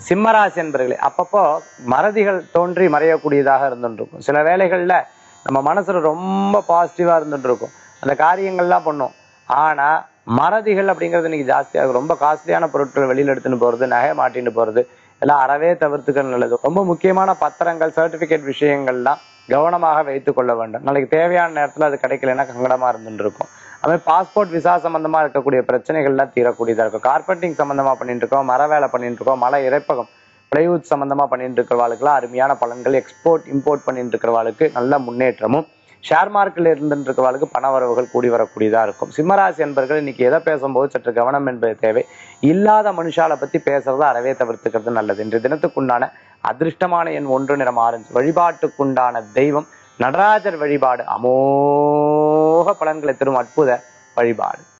சிம்மராசி என்பர்களே அப்பப்போ மறதிகள் தோன்றி மறையக்கூடியதாக இருந்துட்டு இருக்கும் சில வேளைகள்ல நம்ம மனசுல ரொம்ப பாசிட்டிவா இருந்துட்டு இருக்கும் அந்த காரியங்கள்லாம் பண்ணும் ஆனா மறதிகள் அப்படிங்கிறது இன்னைக்கு ஜாஸ்தியா இருக்கும் ரொம்ப காஸ்ட்லியான பொருட்கள் வெளியில எடுத்துன்னு போறது நகை மாட்டின்னு போறது எல்லாம் அறவே தவிர்த்துக்கிறது நல்லது ரொம்ப முக்கியமான பத்திரங்கள் சர்டிபிகேட் விஷயங்கள்லாம் கவனமாக வைத்துக் கொள்ள வேண்டும் நாளைக்கு தேவையான நேரத்துல அது கிடைக்கலன்னா கங்கடமா இருந்துட்டு இருக்கும் அது மாதிரி பாஸ்போர்ட் விசா சம்பந்தமா இருக்கக்கூடிய பிரச்சனைகள்லாம் தீரக்கூடியதா இருக்கும் கார்பெண்டிங் சம்பந்தமா பண்ணிட்டு இருக்கோம் மர வேலை பண்ணிட்டு இருக்கோம் மலை இறைப்பகம் பிளைவுட் சம்பந்தமா பண்ணிட்டு இருக்கிறவாளுக்குலாம் அருமையான பலன்கள் எக்ஸ்போர்ட் இம்போர்ட் பண்ணிட்டு இருக்கிறவாளுக்கு நல்ல முன்னேற்றமும் ஷேர் மார்க்கெட்ல இருந்துட்டு இருக்கிறவாளுக்கு பண வரவுகள் கூடி வரக்கூடியதா இருக்கும் சிம்மராசி என்பர்கள் இன்னைக்கு எதை பேசும்போது சற்று கவனம் என்பது தேவை இல்லாத மனுஷால பத்தி பேசுறத அறவே தவிர்த்துக்கிறது நல்லது இன்றைய தினத்துக்குண்டான அதிர்ஷ்டமான எண் ஒன்று நிறம் ஆரஞ்சு வழிபாட்டுக்குண்டான தெய்வம் நடராஜர் வழிபாடு அமோக பலன்களை தரும் அற்புத வழிபாடு